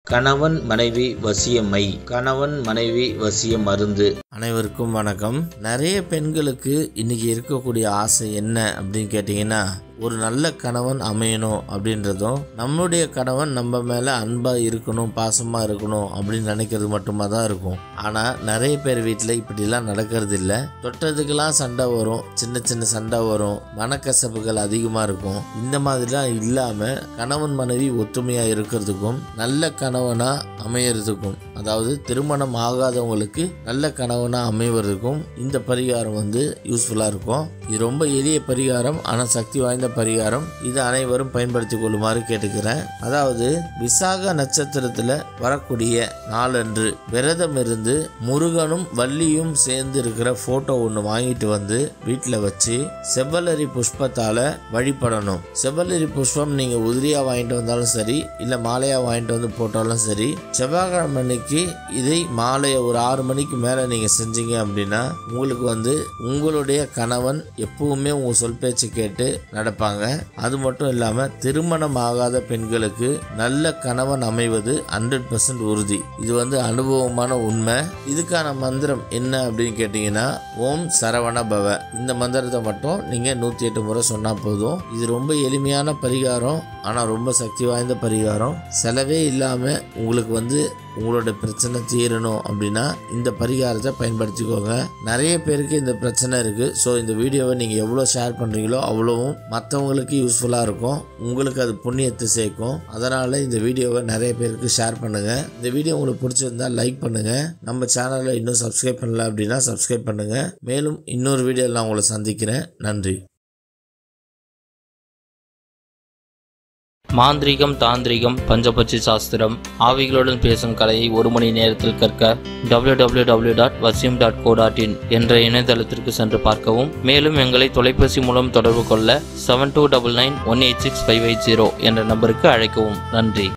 கணவன் மனைவி வசியமை கணவன் மனைவி வசிய மருந்து அனைவருக்கும் வணக்கம் நிறைய பெண்களுக்கு இன்னைக்கு இருக்கக்கூடிய ஆசை என்ன அப்படின்னு கேட்டிங்கன்னா ஒரு நல்ல கணவன் அமையணும் அப்படின்றதும் நம்மளுடைய கணவன் நம்ம மேலே அன்பாக இருக்கணும் பாசமாக இருக்கணும் அப்படின்னு நினைக்கிறது மட்டுமா தான் இருக்கும் ஆனால் நிறைய பேர் வீட்டில் இப்படிலாம் நடக்கிறது இல்லை தொட்டதுக்கெல்லாம் சண்டை வரும் சின்ன சின்ன சண்டை வரும் மனக்கசப்புகள் அதிகமாக இருக்கும் இந்த மாதிரிலாம் இல்லாமல் கணவன் மனைவி ஒற்றுமையாக இருக்கிறதுக்கும் நல்ல கணவனாக அமையறதுக்கும் அதாவது திருமணம் ஆகாதவங்களுக்கு நல்ல கணவனாக அமைவதற்கும் இந்த பரிகாரம் வந்து யூஸ்ஃபுல்லாக இருக்கும் இது ரொம்ப எளிய பரிகாரம் ஆனால் சக்தி வாய்ந்த பரிகாரம் இது அனைவரும் பயன்படுத்திக் கொள்ளுமாறு கேட்டுக்கிறேன் அதாவது விசாக நட்சத்திரத்தில் வரக்கூடிய நாளன்று விரதம் இருந்து முருகனும் வள்ளியும் சேர்ந்து இருக்கிற ஃபோட்டோ ஒன்று வாங்கிட்டு வந்து வீட்டில் வச்சு செவ்வலரி புஷ்பத்தால் வழிபடணும் செவ்வலரி புஷ்பம் நீங்கள் உதிரியாக வாங்கிட்டு வந்தாலும் சரி இல்லை மாலையாக வாங்கிட்டு வந்து போட்டாலும் சரி செவ்வாய்க்கிழமை அன்னைக்கு இதை மாலை ஒரு ஆறு மணிக்கு மேலே நீங்கள் செஞ்சீங்க அப்படின்னா உங்களுக்கு வந்து உங்களுடைய கணவன் எப்பவுமே உங்கள் சொல் பேச்சு கேட்டு நடப்பாங்க அது மட்டும் இல்லாமல் திருமணம் ஆகாத பெண்களுக்கு நல்ல கணவன் அமைவது ஹண்ட்ரட் பர்சன்ட் உறுதி இது வந்து அனுபவமான உண்மை இதுக்கான மந்திரம் என்ன அப்படின்னு கேட்டிங்கன்னா ஓம் சரவண பவ இந்த மந்திரத்தை மட்டும் நீங்கள் நூற்றி எட்டு முறை சொன்னால் போதும் இது ரொம்ப எளிமையான பரிகாரம் ஆனால் ரொம்ப சக்தி வாய்ந்த பரிகாரம் செலவே இல்லாமல் உங்களுக்கு வந்து உங்களோட பிரச்சனை தீரணும் அப்படின்னா இந்த பரிகாரத்தை பயன்படுத்திக்கோங்க நிறைய பேருக்கு இந்த பிரச்சனை இருக்குது ஸோ இந்த வீடியோவை நீங்கள் எவ்வளோ ஷேர் பண்ணுறீங்களோ அவ்வளோவும் மற்றவங்களுக்கு யூஸ்ஃபுல்லாக இருக்கும் உங்களுக்கு அது புண்ணியத்தை சேர்க்கும் அதனால் இந்த வீடியோவை நிறைய பேருக்கு ஷேர் பண்ணுங்கள் இந்த வீடியோ உங்களுக்கு பிடிச்சிருந்தா லைக் பண்ணுங்கள் நம்ம சேனலை இன்னும் சப்ஸ்கிரைப் பண்ணல அப்படின்னா சப்ஸ்கிரைப் பண்ணுங்கள் மேலும் இன்னொரு வீடியோவில் நான் உங்களை சந்திக்கிறேன் நன்றி மாந்திரீகம் தாந்திரிகம் பஞ்சபட்சி சாஸ்திரம் ஆவிகளுடன் பேசும் கலையை ஒரு மணி நேரத்தில் கற்க www.vasim.co.in டாட் வசியம் டாட் கோ டாட் இன் என்ற இணையதளத்திற்கு சென்று பார்க்கவும் மேலும் எங்களை தொலைபேசி மூலம் தொடர்பு கொள்ள seven two double nine one eight six five eight zero என்ற நம்பருக்கு அழைக்கவும் நன்றி